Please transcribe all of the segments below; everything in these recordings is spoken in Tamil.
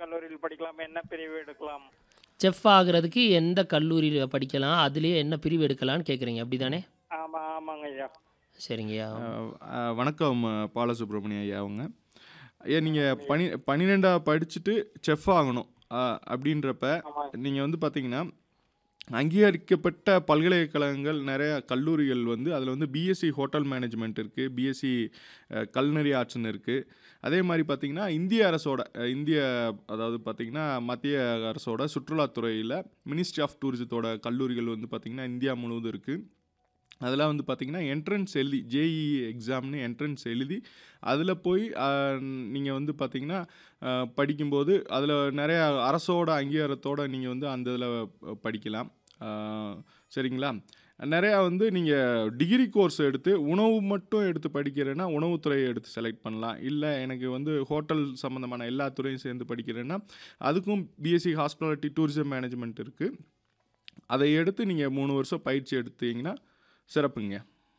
கல்லூரியில் படிக்கலாம் என்ன பிரிவு எடுக்கலாம் செஃப் ஆகுறதுக்கு எந்த கல்லூரியில் படிக்கலாம் அதுலேயே என்ன பிரிவு எடுக்கலாம்னு கேட்குறீங்க அப்படி தானே ஆமா ஆமாங்க ஐயா சரிங்கய்யா அஹ், அஹ், வணக்கம் அஹ், பாலசுப்ரமணிய ஐயா அவங்க ஐயா நீங்கள் பனி பன்னிரெண்டா படிச்சுட்டு செஃப் ஆகணும் அஹ், அப்படின்றப்ப ஆமாங்க நீங்கள் வந்து பார்த்தீங்கன்னா அங்கீகரிக்கப்பட்ட பல்கலைக்கழகங்கள் நிறைய கல்லூரிகள் வந்து அதில் வந்து பிஎஸ்சி ஹோட்டல் மேனேஜ்மெண்ட் இருக்குது பிஎஸ்சி கல்னரி ஆர்ட்ஸ்னு இருக்குது அதே மாதிரி பார்த்தீங்கன்னா இந்திய அரசோட அஹ், இந்திய அதாவது பார்த்தீங்கன்னா மத்திய அரசோட சுற்றுலாத்துறையில் மினிஸ்ட்ரி ஆஃப் டூரிசத்தோட கல்லூரிகள் வந்து பார்த்திங்கன்னா இந்தியா முழுவதும் இருக்குது அதெல்லாம் வந்து பார்த்திங்கன்னா என்ட்ரன்ஸ் எழுதி ஜேஇ எக்ஸாம்னு என்ட்ரன்ஸ் எழுதி அதில் போய் நீங்கள் வந்து பார்த்திங்கன்னா அஹ், படிக்கும்போது அதில் நிறைய அரசோட அங்கீகாரத்தோடு நீங்கள் வந்து அந்த இதில் படிக்கலாம் அஹ், சரிங்களா நிறையா வந்து நீங்கள் டிகிரி கோர்ஸ் எடுத்து உணவு மட்டும் எடுத்து படிக்கிறேன்னா உணவுத்துறையை எடுத்து செலக்ட் பண்ணலாம் இல்லை எனக்கு வந்து ஹோட்டல் சம்மந்தமான எல்லா துறையும் சேர்ந்து படிக்கிறேன்னா அதுக்கும் பிஎஸ்சி ஹாஸ்பிட்டாலிட்டி டூரிசம் மேனேஜ்மெண்ட் இருக்குது அதை எடுத்து நீங்கள் மூணு வருஷம் பயிற்சி எடுத்தீங்கன்னா சிறப்புங்க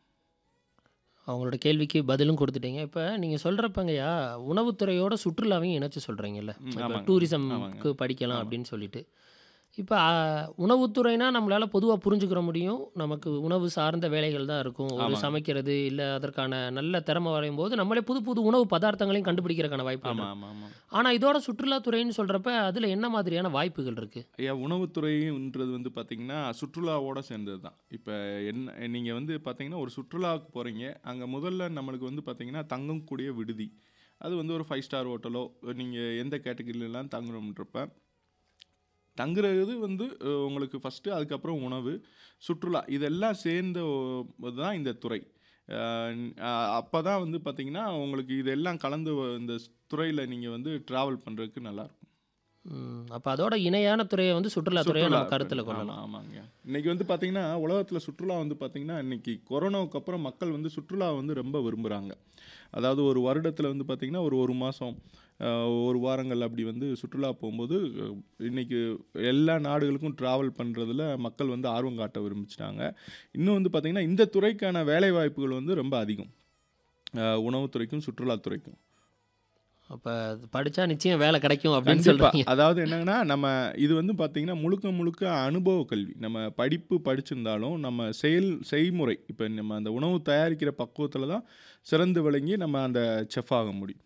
அவங்களோட கேள்விக்கு பதிலும் கொடுத்துட்டீங்க இப்போ நீங்கள் சொல்கிறப்பங்கய்யா உணவுத்துறையோட சுற்றுலாவையும் இணைச்சு சொல்கிறீங்கல்ல ம், இப்போ ஆமாங்க. டூரிசம்க்கு படிக்கலாம் ஆமா. அப்படின்னு சொல்லிட்டு இப்போ உணவுத்துறைனா நம்மளால் பொதுவாக புரிஞ்சுக்கிற முடியும் நமக்கு உணவு சார்ந்த வேலைகள் தான் இருக்கும் ஒரு ஆமாங்க. சமைக்கிறது இல்லை அதற்கான நல்ல திறமை வரையும் போது நம்மளே புது புது உணவு பதார்த்தங்களையும் கண்டுபிடிக்கிறதுக்கான வாய்ப்பு ஆமாம் ஆமாம் ஆமாம் ஆனால் இதோட சுற்றுலாத்துறைன்னு சொல்கிறப்ப அதில் என்ன மாதிரியான வாய்ப்புகள் இருக்குது ஐயா உணவுத்துறைன்றது வந்து பார்த்தீங்கன்னா சுற்றுலாவோட சேர்ந்தது தான் இப்போ என்ன நீங்கள் வந்து பார்த்தீங்கன்னா ஒரு சுற்றுலாவுக்கு போகிறீங்க அங்கே முதல்ல நம்மளுக்கு வந்து பார்த்தீங்கன்னா தங்கக்கூடிய விடுதி அது வந்து ஒரு ஃபைவ் ஸ்டார் ஹோட்டலோ நீங்கள் எந்த கேட்டகரியிலலாம் தங்கணுன்றப்ப தங்குறது வந்து அஹ், உங்களுக்கு ஃபஸ்ட்டு அதுக்கப்புறம் உணவு சுற்றுலா இதெல்லாம் சேர்ந்த ஒ- தான் இந்த துறை அப்போ தான் வந்து பார்த்தீங்கன்னா உங்களுக்கு இதெல்லாம் கலந்து வ- இந்த துறையில் நீங்கள் வந்து ட்ராவல் பண்ணுறதுக்கு நல்லாயிருக்கும் அப்போ அதோட இணையான துறையை வந்து சுற்றுலாத்துறையை நம்ம சுற்றுலா கருத்தில் ஆமா, கொள்ளலாம் ஆமாங்க இன்னைக்கு வந்து பாத்தீங்கன்னா உலகத்துல சுற்றுலா வந்து பாத்தீங்கன்னா இன்னைக்கு கொரோனாவுக்கு அப்புறம் மக்கள் வந்து சுற்றுலா வந்து ரொம்ப விரும்புறாங்க அதாவது ஒரு வருடத்துல வந்து பாத்தீங்கன்னா ஒரு ஒரு மாசம் அஹ், ஒரு வாரங்கள் அப்படி வந்து சுற்றுலா போகும்போது அஹ், இன்னைக்கு எல்லா நாடுகளுக்கும் டிராவல் பண்ணுறதுல மக்கள் வந்து ஆர்வம் காட்ட விரும்பிச்சிட்டாங்க இன்னும் வந்து பாத்தீங்கன்னா இந்த துறைக்கான வேலை வாய்ப்புகள் வந்து ரொம்ப அதிகம் அஹ், உணவுத்துறைக்கும் சுற்றுலாத்துறைக்கும் அப்போ படித்தா நிச்சயம் வேலை கிடைக்கும் அப்படின்னு கண்டிப்பா சொல்கிறீங்க அதாவது என்னங்கன்னா நம்ம இது வந்து பாத்தீங்கன்னா முழுக்க முழுக்க அனுபவ கல்வி நம்ம படிப்பு படிச்சிருந்தாலும் நம்ம செயல் செய்முறை இப்போ நம்ம அந்த உணவு தயாரிக்கிற பக்குவத்தில் தான் சிறந்து விளங்கி நம்ம அந்த செஃப் ஆக முடியும்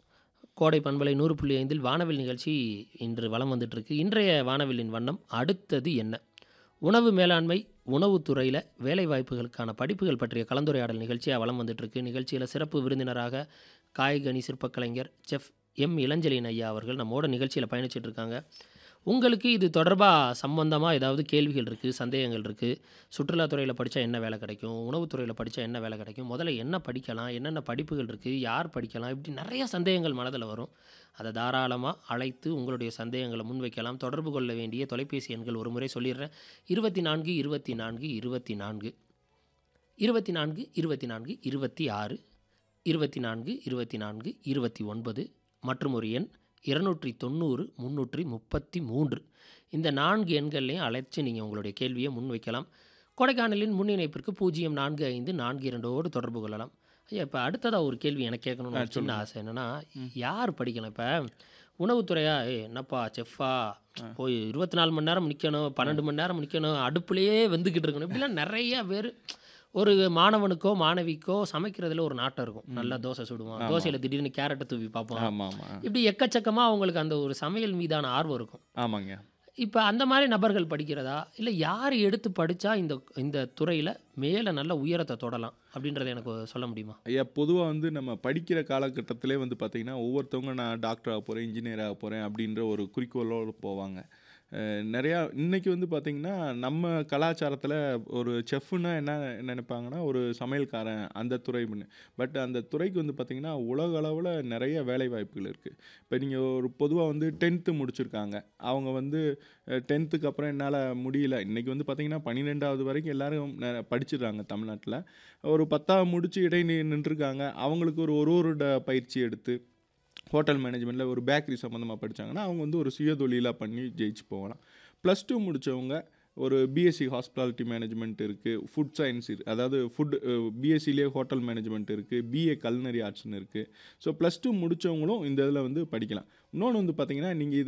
கோடை பண்பலை நூறு புள்ளி ஐந்தில் வானவில் நிகழ்ச்சி இன்று வலம் வந்துட்டு இருக்கு இன்றைய வானவிலின் வண்ணம் அடுத்தது என்ன உணவு மேலாண்மை உணவுத்துறையில் வேலை வாய்ப்புகளுக்கான படிப்புகள் பற்றிய கலந்துரையாடல் நிகழ்ச்சியாக வலம் வந்துட்டு இருக்கு நிகழ்ச்சியில் சிறப்பு விருந்தினராக காய்கனி சிற்பக்கலைஞர் செஃப் எம் இளஞ்சலின் ஐயா அவர்கள் நம்மோட நிகழ்ச்சியில் பயணிச்சிட்டு இருக்காங்க உங்களுக்கு இது தொடர்பாக சம்பந்தமாக ஏதாவது கேள்விகள் இருக்குது சந்தேகங்கள் இருக்குது சுற்றுலாத்துறையில் படித்தா என்ன வேலை கிடைக்கும் உணவுத்துறையில் படித்தா என்ன வேலை கிடைக்கும் முதல்ல என்ன படிக்கலாம் என்னென்ன படிப்புகள் இருக்குது யார் படிக்கலாம் இப்படி நிறைய சந்தேகங்கள் மனதில் வரும் அதை தாராளமாக அழைத்து உங்களுடைய சந்தேகங்களை முன்வைக்கலாம் தொடர்பு கொள்ள வேண்டிய தொலைபேசி எண்கள் ஒரு முறை சொல்லிடுறேன் இருபத்தி நான்கு இருபத்தி நான்கு இருபத்தி நான்கு இருபத்தி நான்கு இருபத்தி நான்கு இருபத்தி ஆறு இருபத்தி நான்கு இருபத்தி நான்கு இருபத்தி ஒன்பது மற்றும் ஒரு எண் இருநூற்றி தொண்ணூறு முந்நூற்றி முப்பத்தி மூன்று இந்த நான்கு எண்கள்லையும் அழைச்சு நீங்கள் உங்களுடைய கேள்வியை முன்வைக்கலாம் கொடைக்கானலின் முன் இணைப்பிற்கு பூஜ்ஜியம் நான்கு ஐந்து நான்கு இரண்டோடு தொடர்பு கொள்ளலாம் ஐயா இப்போ அடுத்ததாக ஒரு கேள்வி எனக்கு கேட்கணும்னு ஆ, ஒரு சின்ன சொல்லுங்க. ஆசை என்னென்னா யார் படிக்கணும் இப்போ உணவுத்துறையா ஏ என்னப்பா செஃப்பா போய் இருபத்தி நாலு மணி நேரம் நிற்கணும் பன்னெண்டு மணி நேரம் நிற்கணும் அடுப்புலேயே வெந்துக்கிட்டு இருக்கணும் இப்படிலாம் நிறைய பேர் ஒரு மாணவனுக்கோ மாணவிக்கோ சமைக்கிறதுல ஒரு நாட்டம் இருக்கும் நல்லா தோசை சுடுவான் ஆமா. தோசையில் திடீர்னு கேரட்டை தூவி பார்ப்பான் ஆமாம் ஆமாம் இப்படி எக்கச்சக்கமாக அவங்களுக்கு அந்த ஒரு சமையல் மீதான ஆர்வம் இருக்கும் ஆமாங்க இப்போ அந்த மாதிரி நபர்கள் படிக்கிறதா இல்லை யார் எடுத்து படித்தா இந்த இந்த துறையில் மேலே நல்ல உயரத்தை தொடலாம் அப்படின்றத எனக்கு சொல்ல முடியுமா ஐயா பொதுவாக வந்து நம்ம படிக்கிற காலகட்டத்திலே வந்து பார்த்திங்கன்னா ஒவ்வொருத்தவங்க நான் டாக்டர் ஆக போகிறேன் இன்ஜினியர் ஆக போகிறேன் அப்படின்ற ஒரு குறிக்கோளோடு போவாங்க அஹ் நிறையா இன்னைக்கு வந்து பார்த்திங்கன்னா நம்ம கலாச்சாரத்தில் ஒரு செஃப்னா என்ன நினைப்பாங்கன்னா ஒரு சமையல்காரன் அந்த துறை பட் அந்த துறைக்கு வந்து பார்த்திங்கன்னா உலக அளவில் நிறைய வேலை வாய்ப்புகள் இருக்குது இப்போ நீங்கள் ஒரு பொதுவாக வந்து டென்த்து முடிச்சிருக்காங்க அவங்க வந்து டென்த்துக்கு அப்புறம் என்னால் முடியல இன்றைக்கி வந்து பார்த்திங்கன்னா பன்னிரெண்டாவது வரைக்கும் எல்லாரும் நெ- படிச்சிடுறாங்க தமிழ்நாட்டில் ஒரு பத்தாவது முடிச்சு இடை நின்றுருக்காங்க அவங்களுக்கு ஒரு ஒரு ஒரு ட- பயிற்சி எடுத்து ஹோட்டல் மேனேஜ்மெண்ட்டில் ஒரு பேக்கரி சம்மந்தமாக படிச்சாங்கன்னா அவங்க வந்து ஒரு சுயதொழிலாக பண்ணி ஜெயிச்சு போகலாம் ப்ளஸ் டூ முடித்தவங்க ஒரு பிஎஸ்சி ஹாஸ்பிட்டாலிட்டி மேனேஜ்மெண்ட் இருக்குது ஃபுட் சயின்ஸ் அதாவது ஃபுட் பிஎஸ்சிலேயே ஹோட்டல் மேனேஜ்மெண்ட் இருக்குது பிஏ கல்னரி ஆர்ட்ஸ்னு இருக்குது ஸோ ப்ளஸ் டூ முடித்தவங்களும் இந்த இதில் வந்து படிக்கலாம் இன்னொன்று வந்து பார்த்தீங்கன்னா நீங்கள்